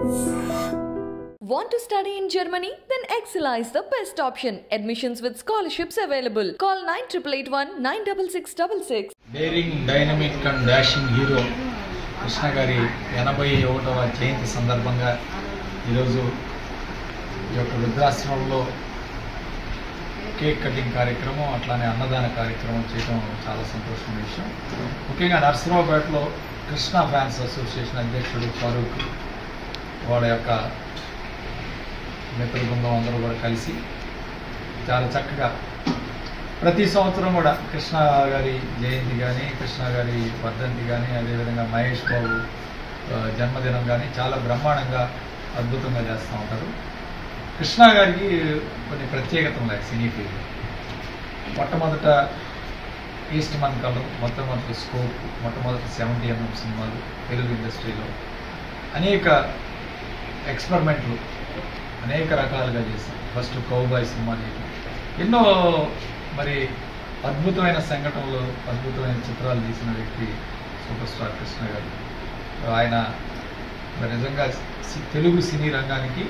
Want to study in Germany? Then Excella is the best option. Admissions with scholarships available. Call 9881 96666. Daring dynamic and dashing hero Krishna గారి ఎనభై ఒకటవ జయంతి సందర్భంగా ఈరోజు ఈ యొక్క వృద్ధాశ్రమంలో కేక్ కటింగ్ కార్యక్రమం అట్లానే అన్నదాన కార్యక్రమం చేయడం చాలా సంతోషమైన విషయం ముఖ్యంగా నర్సరావుపేటలో కృష్ణ ఫ్యాన్స్ అసోసియేషన్ అధ్యక్షుడు ఫరూక్ వాళ్ళ యొక్క మిత్ర బృందం అందరూ కూడా కలిసి చాలా చక్కగా ప్రతి సంవత్సరం కూడా కృష్ణ గారి జయంతి కానీ కృష్ణ గారి వర్ధంతి కానీ అదేవిధంగా మహేష్ బాబు ఆ, జన్మదినం కానీ చాలా బ్రహ్మాండంగా అద్భుతంగా చేస్తూ ఉంటారు కృష్ణ గారికి కొన్ని ప్రత్యేకత ఉన్నాయి సినీ ఫీల్డ్ మొట్టమొదట ఈస్ట్ మన్ కలర్ మొట్టమొదటి స్కోప్ మొట్టమొదటి సెవెంటీ ఎంఎం సినిమాలు తెలుగు ఇండస్ట్రీలో అనేక ఎక్స్పెరిమెంట్లు అనేక రకాలుగా చేశారు ఫస్ట్ కౌబాయ్ సినిమా చేయడం ఎన్నో మరి అద్భుతమైన సంఘటనలు అద్భుతమైన చిత్రాలు తీసిన వ్యక్తి సూపర్ స్టార్ కృష్ణ గారు ఆయన మరి నిజంగా సి- తెలుగు సినీ రంగానికి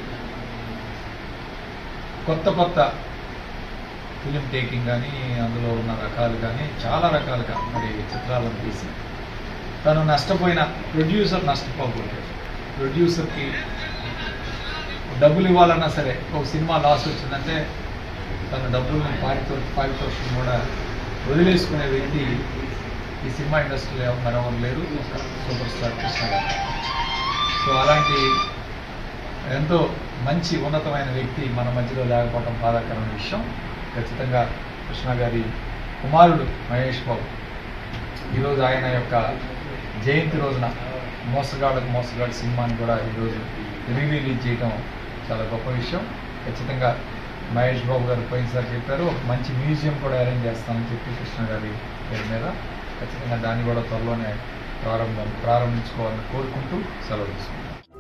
కొత్త కొత్త ఫిలిం టేకింగ్ కానీ అందులో ఉన్న రకాలు కానీ చాలా రకాలుగా మరి చిత్రాలను తీసి తను నష్టపోయిన ప్రొడ్యూసర్ నష్టపోకూడదు ప్రొడ్యూసర్కి డబ్బులు ఇవ్వాలన్నా సరే ఒక సినిమా లాస్ వచ్చిందంటే తన డబ్బులను పారితో పారితోషికం కూడా వదిలేసుకునే వ్యక్తి ఈ సినిమా ఇండస్ట్రీలో మరెవరు లేరు ఒక సూపర్ స్టార్ కృష్ణ గారు సో అలాంటి ఎంతో మంచి ఉన్నతమైన వ్యక్తి మన మధ్యలో లేకపోవడం బాధాకరమైన విషయం ఖచ్చితంగా కృష్ణ గారి కుమారుడు మహేష్ బాబు ఈరోజు ఆయన యొక్క జయంతి రోజున మోసగాళ్ళకు మోసగాడు సినిమాని కూడా ఈరోజు రీ రిలీజ్ చేయడం చాలా గొప్ప విషయం ఖచ్చితంగా మహేష్ బాబు గారు పోయినసారి చెప్పారు ఒక మంచి మ్యూజియం కూడా అరేంజ్ చేస్తామని చెప్పి కృష్ణ గారి పేరు మీద ఖచ్చితంగా దాన్ని కూడా త్వరలోనే ప్రారంభం ప్రారంభించుకోవాలని కోరుకుంటూ సెలవు తీసుకుంటాం